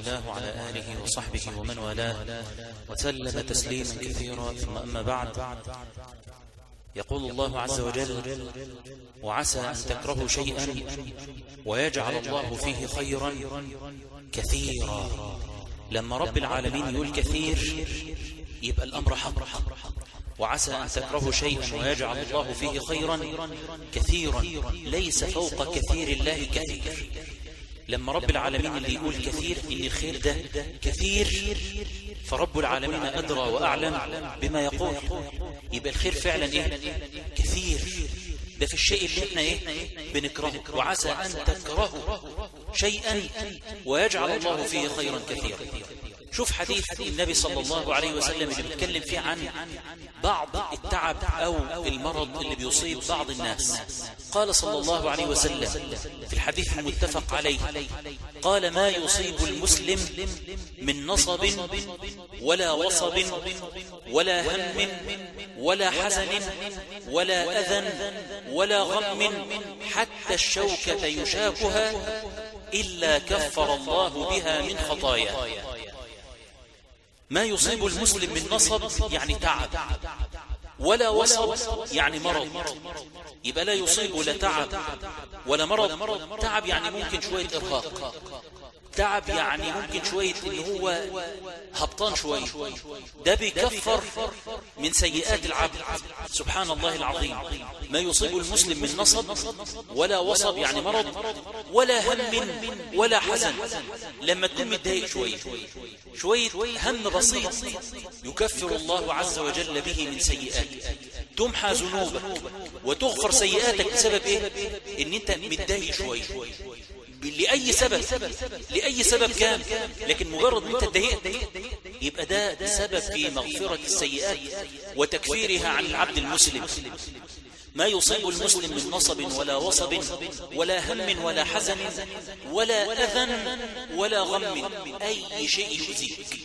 الله وعلى آله وصحبه ومن والاه وسلم تسليما كثيرا ثم أما بعد يقول الله عز وجل وعسى أن تكرهوا شيئا ويجعل الله فيه خيرا كثيرا لما رب العالمين يقول كثير يبقى الأمر حق وعسى أن تكرهوا شيئا ويجعل الله فيه خيرا كثيرا ليس فوق كثير الله كثير لما رب العالمين اللي يقول كثير إن الخير ده كثير فرب العالمين أدرى وأعلم بما يقول يبقى الخير فعلا إيه؟ كثير ده في الشيء اللي احنا ايه بنكرهه وعسى أن تكرهوا شيئا ويجعل الله فيه خيرا كثيرا شوف حديث النبي صلى الله عليه وسلم اللي بيتكلم فيه عن بعض التعب أو المرض اللي بيصيب بعض الناس قال صلى الله عليه وسلم في الحديث المتفق عليه قال ما يصيب المسلم من نصب ولا وصب ولا هم ولا حزن ولا أذى ولا غم حتى الشوكة يشاكها إلا كفر الله بها من خطاياه ما يصيب المسلم من نصب يعني تعب ولا وصب يعني مرض يبقى لا يصيب لا تعب ولا مرض تعب يعني ممكن شوية إرهاق تعب يعني ممكن شوية ان هو هبطان شوية ده بيكفر من سيئات العبد سبحان الله العظيم ما يصيب المسلم من نصب ولا وصب يعني مرض ولا هم ولا حزن لما تكون متضايق شوية شوية هم بسيط يكفر الله عز وجل به من سيئاتك تمحى ذنوبك وتغفر سيئاتك بسبب ايه ان انت متضايق شوية لأي سبب لأي سبب كان لكن مجرد أنت اتضايقت يبقى ده سبب في مغفرة السيئات وتكفيرها عن العبد المسلم ما يصيب المسلم من نصب ولا وصب ولا هم ولا حزن ولا أذى ولا غم أي شيء يؤذيك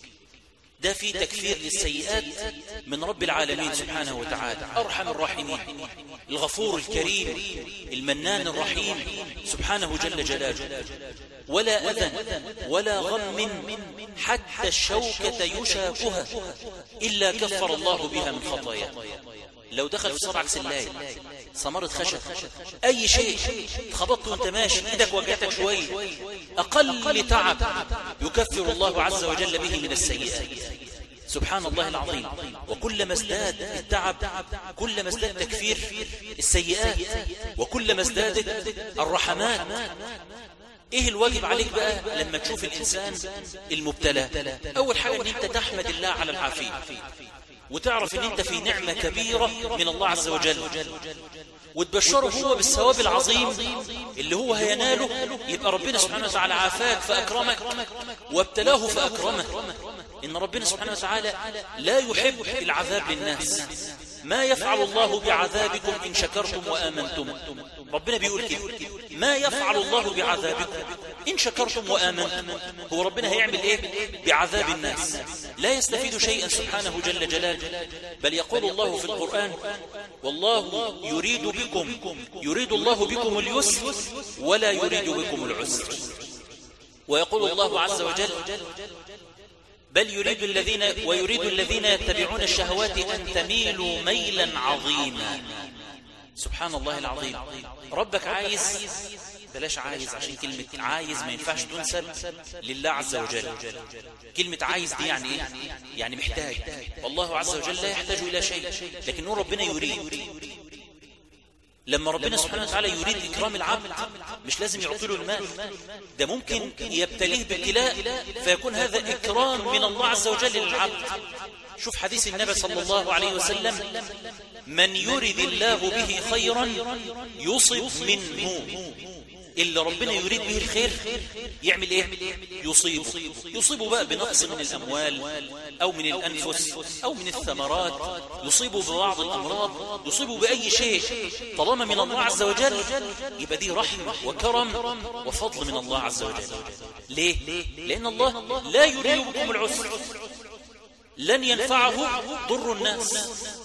ده في تكفير للسيئات من رب العالمين سبحانه وتعالى أرحم الراحمين الغفور الكريم المنان الرحيم سبحانه جل جلاله ولا أذى ولا غم حتى الشوكة يشاكها إلا كفر الله بها من خطايا لو دخل في صبعك سلاية ثمرة خشب أي شيء خبطت وانت ماشي ايدك وجعتك شوية أقل تعب يكفر الله عز وجل به من السيئات سبحان الله العظيم وكلما ازداد التعب كلما ازداد تكفير السيئات وكلما ازدادت الرحمات ايه الواجب عليك بقى لما تشوف الانسان المبتلى اول حاجة ان انت تحمد الله على العافية وتعرف ان انت في نعمة كبيرة من الله عز وجل وتبشره هو بالثواب العظيم اللي هو هيناله يبقى ربنا سبحانه وتعالى عافاك فأكرمك وابتلاه فأكرمك إن ربنا سبحانه وتعالى لا يحب العذاب للناس ما يفعل الله بعذابكم إن شكرتم وآمنتم ربنا بيقول كده ما يفعل الله بعذابكم إن شكرتم وآمنتم هو ربنا هيعمل إيه بعذاب الناس لا يستفيد شيئا سبحانه جل جلاله بل يقول الله في القرآن والله يريد بكم يريد الله بكم اليسر ولا يريد بكم العسر ويقول الله عز وجل بل يريد الذين ويريد الذين يتبعون الشهوات أن تميلوا ميلا عظيما سبحان الله العظيم ربك عايز بلاش عايز عشان كلمة عايز ما ينفعش تنسب لله عز وجل كلمة عايز دي يعني ايه يعني محتاج والله عز وجل لا يحتاج إلى شيء لكن نور ربنا يريد لما ربنا سبحانه وتعالى يريد إكرام العبد مش لازم يعطي له المال ده ممكن يبتليه بابتلاء فيكون هذا إكرام من الله عز وجل للعبد شوف حديث النبي صلى الله عليه وسلم من يرد الله به خيرا يصب منه اللي ربنا يريد به الخير يعمل ايه يصيبه يصيبه بقى بنقص من الاموال او من الانفس او من الثمرات يصيبه ببعض الامراض يصيبه باي شيء طالما من الله عز وجل يبقى دي رحمه وكرم وفضل من الله عز وجل ليه لان الله لا يريد بكم العسر لن ينفعه ضر الناس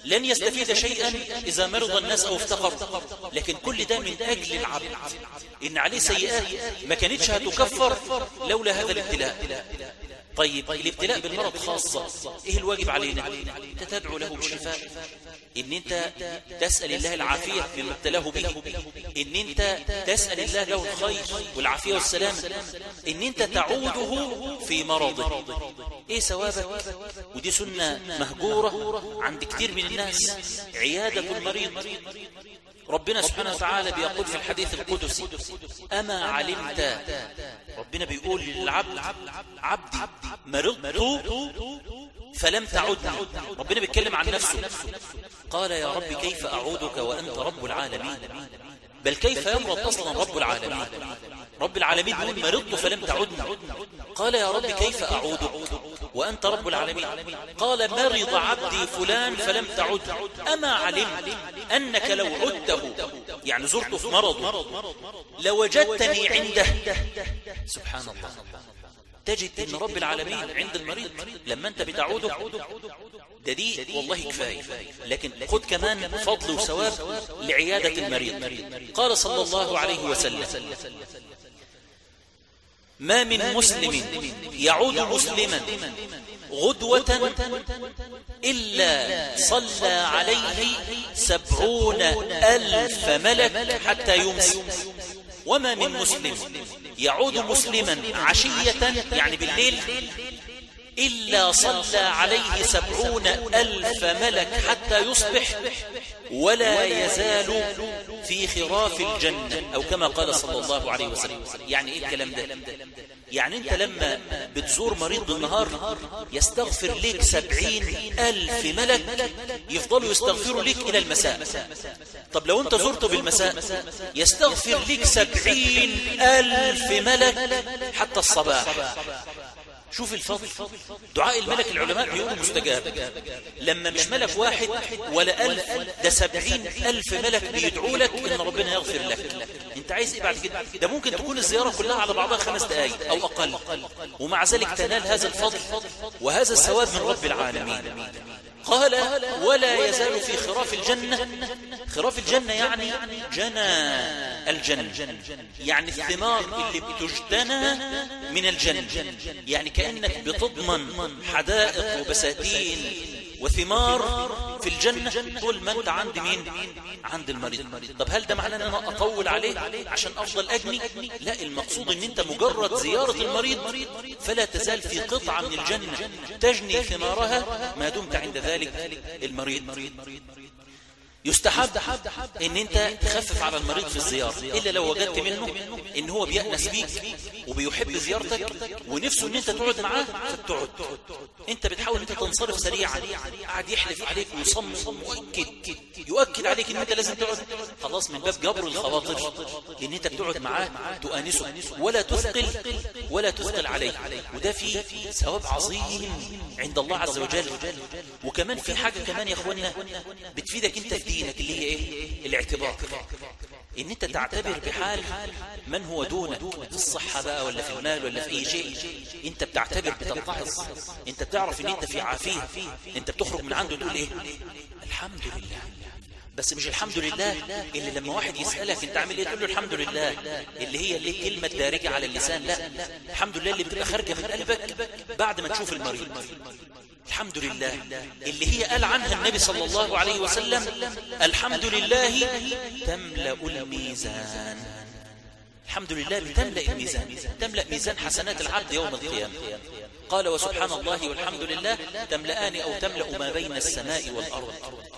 لن يستفيد شيئا إذا مرض الناس أو افتقر لكن كل ده من أجل العبد إن عليه سيئات ما كانتش هتكفر لولا هذا الابتلاء طيب الابتلاء بالمرض خاصة ايه الواجب علينا انت تدعو له بالشفاء ان انت تسأل الله العافية مما ابتلاه به ان انت تسأل الله له الخير والعافية والسلام ان انت تعوده في مرضه ايه ثوابك ودي سنة مهجورة عند كتير من الناس عيادة المريض ربنا سبحانه وتعالى بيقول في الحديث القدسي أما علمت ربنا بيقول للعبد عبدي مرضت فلم تعدني ربنا بيتكلم عن نفسه قال يا رب كيف أعودك وأنت رب العالمين بل كيف يمرض أصلا رب العالمين رب العالمين يقول مرضت فلم تعدني قال يا رب كيف أعودك وأنت رب العالمين قال مرض عبدي فلان فلم تعد أما علمت أنك لو عدته يعني زرته في مرضه لوجدتني عنده سبحان الله تجد أن رب العالمين عند المريض لما أنت بتعوده ده دي والله كفاية لكن خد كمان فضل وثواب لعيادة المريض قال صلى الله عليه وسلم ما من مسلم يعود مسلما غدوة إلا صلى عليه سبعون ألف ملك حتى يمسي وما من مسلم يعود مسلما عشية يعني بالليل إلا صلى عليه سبعون ألف ملك حتى يصبح ولا يزال في خراف الجنة أو كما قال صلى الله عليه وسلم يعني إيه الكلام ده يعني أنت لما بتزور مريض بالنهار يستغفر لك سبعين ألف ملك يفضلوا يستغفروا لك إلى المساء طب لو أنت زرته بالمساء يستغفر لك سبعين ألف ملك حتى الصباح شوف الفضل دعاء الملك العلماء بيقولوا مستجاب لما مش ملك واحد ولا ألف ده سبعين ألف ملك بيدعوا لك إن ربنا يغفر لك انت عايز ايه بعد كده ده ممكن تكون الزيارة كلها على بعضها خمس دقايق أو أقل ومع ذلك تنال هذا الفضل وهذا الثواب من رب العالمين قال ولا يزال في خراف الجنة خراف الجنة يعني جنى الجنة يعني الثمار اللي بتجتنى من الجنة يعني كأنك بتضمن حدائق وبساتين وثمار في الجنة طول ما انت عند مين عند المريض طب هل ده معناه ان انا اطول عليه عشان افضل اجني لا المقصود ان انت مجرد زيارة المريض فلا تزال في قطعة من الجنة تجني ثمارها ما دمت عند ذلك المريض يستحب ان انت تخفف على المريض في الزيارة الا لو وجدت منه ان هو بيأنس بيك وبيحب زيارتك ونفسه ان انت تقعد معاه فتقعد انت بتحاول انت تنصرف سريعا قاعد يحلف عليك ويصمم ويؤكد يؤكد عليك ان انت لازم تقعد خلاص من باب جبر الخواطر ان انت بتقعد معاه تؤانسه ولا تثقل ولا تثقل عليه وده فيه ثواب عظيم عند الله عز وجل وكمان في حاجة كمان يا اخوانا بتفيدك انت في دينك اللي هي ايه الاعتبار ان انت تعتبر بحال من هو دونك في الصحة بقى ولا في المال ولا في اي شيء انت بتعتبر بتتعظ انت بتعرف ان انت في عافية انت بتخرج من عنده تقول ايه الحمد لله بس مش الحمد لله اللي لما واحد يسألك انت عامل ايه تقول له الحمد لله اللي هي اللي كلمة دارجة على اللسان لا الحمد لله اللي بتبقى خارجة من قلبك بعد ما تشوف المريض الحمد لله اللي هي قال عنها النبي صلى الله عليه وسلم الحمد لله تملأ الميزان الحمد لله بتملأ الميزان تملأ ميزان حسنات العبد يوم القيامة قال وسبحان الله والحمد لله تملأان أو تملأ ما بين السماء والأرض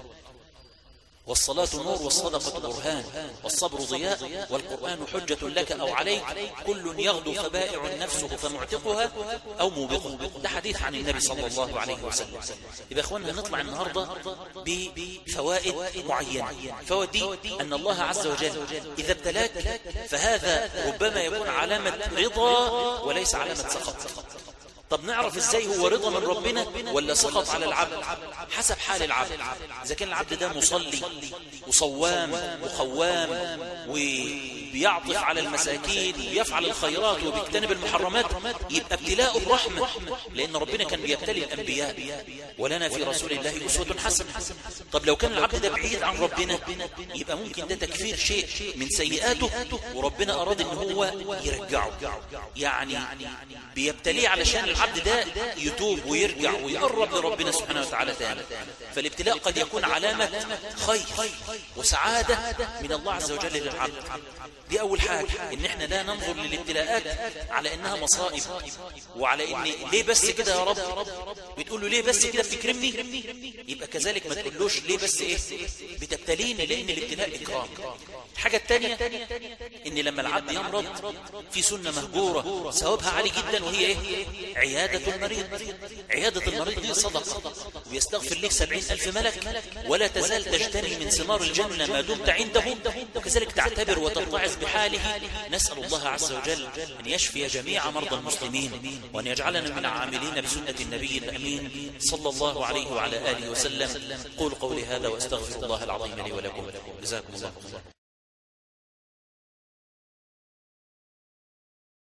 والصلاة نور والصدقة برهان والصبر ضياء والقرآن حجة لك أو عليك كل يغدو فبائع نفسه فمعتقها أو موبقها ده حديث عن النبي صلى الله عليه وسلم يبقى أخوانا هنطلع النهاردة بفوائد معينة فوائد دي أن الله عز وجل إذا ابتلاك فهذا ربما يكون علامة رضا وليس علامة سخط طب نعرف ازاي هو رضا من ربنا ولا سقط على العبد حسب حال العبد اذا كان العبد ده مصلي وصوام وخوام بيعطف على المساكين وبيفعل الخيرات وبيجتنب المحرمات يبقى ابتلاء الرحمة لأن ربنا كان بيبتلي الأنبياء ولنا في رسول الله أسوة حسنة طب لو كان العبد ده بعيد عن ربنا يبقى ممكن ده تكفير شيء من سيئاته وربنا أراد ان هو يرجعه يعني بيبتليه علشان العبد ده يتوب ويرجع ويقرب لربنا سبحانه وتعالى تاني فالابتلاء قد يكون علامة خير وسعادة من الله عز وجل للعبد دي أول حاجة إن إحنا لا ننظر للابتلاءات على إنها مصائب وعلى إن ليه بس كده يا رب بتقول له ليه بس كده بتكرمني يبقى كذلك ما تقولوش ليه بس إيه بتبتليني لأن الابتلاء إكرام الحاجة الثانية إن لما العبد يمرض في سنة مهجورة ثوابها عالي جدا وهي إيه عيادة المريض عيادة المريض دي صدقة ويستغفر لك سبعين ألف ملك ولا تزال تجتني من ثمار الجنة ما دمت عنده وكذلك تعتبر وتتعظ بحاله نسأل الله عز وجل أن يشفي جميع مرضى المسلمين وأن يجعلنا من العاملين بسنة النبي الأمين صلى الله عليه وعلى آله وسلم قول قولي هذا وأستغفر الله العظيم لي ولكم جزاكم الله